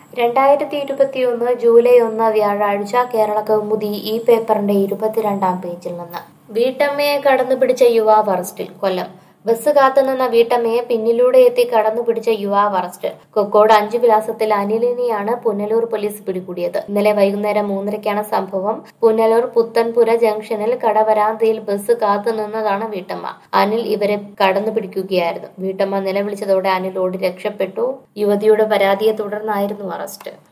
രണ്ടായിരത്തി ഇരുപത്തിയൊന്ന് ജൂലൈ ഒന്ന് വ്യാഴാഴ്ച കേരള കൗമുദി ഈ പേപ്പറിന്റെ ഇരുപത്തിരണ്ടാം പേജിൽ നിന്ന് വീട്ടമ്മയെ കടന്നുപിടിച്ച യുവാവ് അറസ്റ്റിൽ കൊല്ലം ബസ് കാത്തുനിന്ന വീട്ടമ്മയെ പിന്നിലൂടെ എത്തി കടന്നുപിടിച്ച യുവാവ് അറസ്റ്റ് കൊക്കോട് അഞ്ചു വിലാസത്തിൽ അനിലിനെയാണ് പുനലൂർ പോലീസ് പിടികൂടിയത് ഇന്നലെ വൈകുന്നേരം മൂന്നരയ്ക്കാണ് സംഭവം പുനലൂർ പുത്തൻപുര ജംഗ്ഷനിൽ കടവരാന്തയിൽ ബസ് കാത്തുനിന്നതാണ് വീട്ടമ്മ അനിൽ ഇവരെ കടന്നുപിടിക്കുകയായിരുന്നു വീട്ടമ്മ നിലവിളിച്ചതോടെ അനിൽ ഓടി രക്ഷപ്പെട്ടു യുവതിയുടെ പരാതിയെ തുടർന്നായിരുന്നു അറസ്റ്റ്